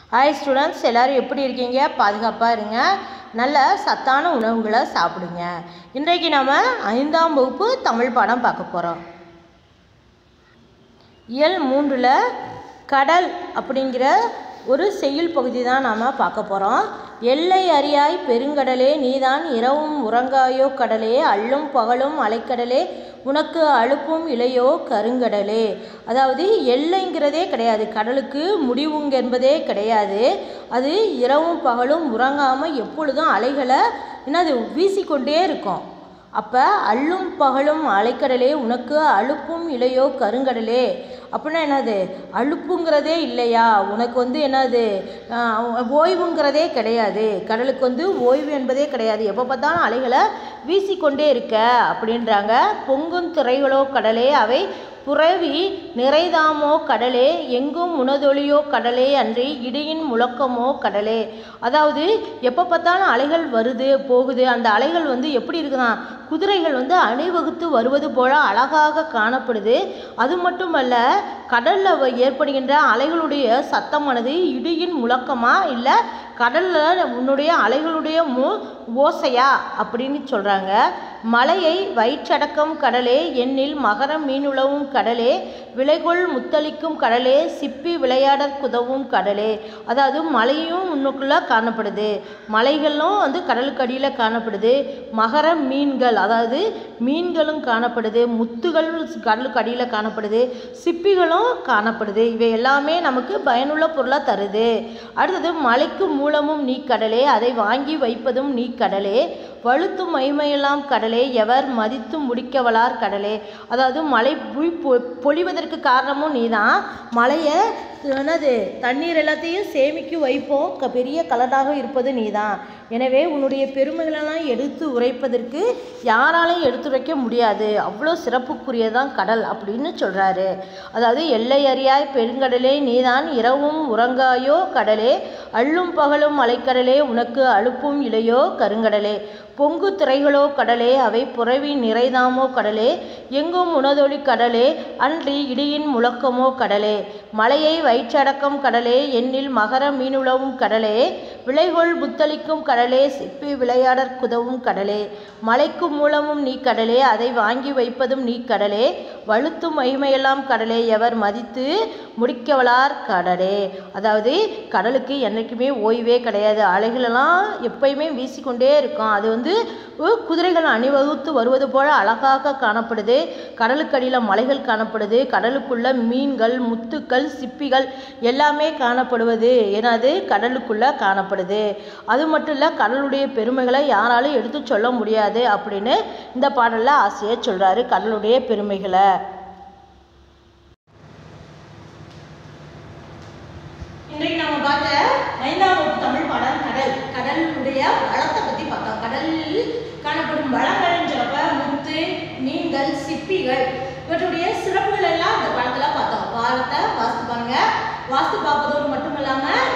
hi students எல்லோரும் எப்படி இருக்கீங்க பாதுகாப்பாக இருங்க நல்ல சத்தான உணவுகளை சாப்பிடுங்க இன்றைக்கு நம்ம ஐந்தாம் வகுப்பு தமிழ் பாடம் பார்க்க போகிறோம் இயல் மூன்றில் கடல் அப்படிங்கிற ஒரு செய்யுள் பகுதி தான் நாம் பார்க்க போகிறோம் எல்லை அறியாய் பெருங்கடலே நீதான் இரவும் உறங்காயோ கடலே அள்ளும் பகலும் அலைக்கடலே உனக்கு அழுப்பும் இலையோ கருங்கடலே அதாவது எல்லைங்கிறதே கிடையாது கடலுக்கு முடிவுங்க என்பதே கிடையாது அது இரவும் பகலும் உறங்காமல் எப்பொழுதும் அலைகளை என்னது வீசிக்கொண்டே இருக்கும் அப்போ அள்ளும் பகலும் அலைக்கடலே உனக்கு அலுப்பும் இலையோ கருங்கடலே அப்படின்னா என்னது அலுப்புங்கிறதே இல்லையா உனக்கு வந்து என்னது ஆஹ், ஓய்வுங்கிறதே கிடையாது கடலுக்கு வந்து ஓய்வு என்பதே கிடையாது எப்போ பார்த்தாலும் அலைகளை வீசிக்கொண்டே இருக்க அப்படின்றாங்க பொங்கும் திரைகளோ கடலே அவை புறவி நிறைதாமோ கடலே எங்கும் உணதொலியோ கடலே அன்றி இடியின் முழக்கமோ கடலே அதாவது எப்போ பார்த்தாலும் அலைகள் வருது போகுது அந்த அலைகள் வந்து எப்படி இருக்குதான் குதிரைகள் வந்து அணிவகுத்து வருவது போல அழகாக காணப்படுது அது மட்டுமல்ல கடலில் ஏற்படுகின்ற அலைகளுடைய சத்தமானது இடியின் முழக்கமா இல்லை கடலில் உன்னுடைய அலைகளுடைய மு ஓசையா அப்படின்னு சொல்கிறாங்க மலையை வயிற்றடக்கம் கடலே எண்ணில் மகரம் மீனுளவும் கடலே விளைகொள் முத்தளிக்கும் கடலே சிப்பி விளையாடற் குதவும் கடலே அதாவது மலையும் உன்னுக்குள்ளே காணப்படுது மலைகளும் வந்து கடலுக்கு அடியில் காணப்படுது மகர மீன்கள் அதாவது மீன்களும் காணப்படுது முத்துகள் கடலுக்கு அடியில் காணப்படுது சிப்பிகளும் காணப்படுது இவை எல்லாமே நமக்கு பயனுள்ள பொருளாக தருது அடுத்தது மலைக்கு மூலமும் நீ கடலே அதை வாங்கி வைப்பதும் நீ கடலே வழுத்தும் மைமையெல்லாம் கடலே எவர் மதித்து முடிக்கவலார் கடலே அதாவது மழை பொய் பொ- பொழிவதற்கு காரணமும் நீதான் மழையை என்னது தண்ணீர் எல்லாத்தையும் சேமிக்க வைப்போம் க- பெரிய கலடாக இருப்பது நீதான் எனவே உன்னுடைய பெருமைகளெல்லாம் எடுத்து உரைப்பதற்கு யாராலையும் எடுத்துரைக்க முடியாது அவ்வளோ சிறப்புக்குரியதான் கடல் அப்படின்னு சொல்கிறாரு அதாவது எல்லை அறியாய் பெருங்கடலே நீதான் இரவும் உறங்காயோ கடலே அள்ளும் பகலும் அலைக்கடலே உனக்கு அலுப்பும் இலையோ கருங்கடலே பொங்கு திரைகளோ கடலே அவை புறவி நிறைதாமோ கடலே எங்கும் உணதொளி கடலே அன்றி இடியின் முழக்கமோ கடலே மலையை வயிற்றடக்கம் கடலே எண்ணில் மகர மீனுளவும் கடலே விளைகொள் முத்தளிக்கும் கடலே சிப்பி விளையாடற் குதவும் கடலே மலைக்கு மூலமும் நீ கடலே அதை வாங்கி வைப்பதும் நீ கடலே வழுத்தும் மகிமையெல்லாம் கடலே எவர் மதித்து முடிக்கவலார் கடலே அதாவது கடலுக்கு என்றைக்குமே ஓய்வே கிடையாது அலைகளெல்லாம் எப்பயுமே வீசிக்கொண்டே இருக்கும் அது வந்து உ, குதிரைகள் அணிவகுத்து வருவது போல அழகாக காணப்படுது கடலுக்கடியில் மலைகள் காணப்படுது கடலுக்குள்ள மீன்கள் முத்துக்கள் சிப்பிகள் எல்லாமே காணப்படுவது எனது கடலுக்குள்ள காணப்படுது அது மட்டும் இல்லை கடலுடைய பெருமைகளை யாராலும் எடுத்து சொல்ல முடியாது அப்படின்னு இந்த பாடலில் ஆசிரியர் சொல்கிறாரு கடலுடைய பெருமைகளை இன்றைக்கு நம்ம பார்த்த ஐந்தாம் வகுப்பு தமிழ் பாடம் கடல் கடலுடைய வளத்தை பற்றி பார்த்தோம் கடலில் காணப்படும் வளங்கள்னு சொல்றப்ப முத்து மீன்கள் சிப்பிகள் இவற்றுடைய சிறப்புகள் எல்லாம் இந்த பாடத்தில் பார்த்தோம் பாடத்தை வாசித்து பாருங்க வாசித்து பார்ப்பதோடு மட்டும் இல்லாமல்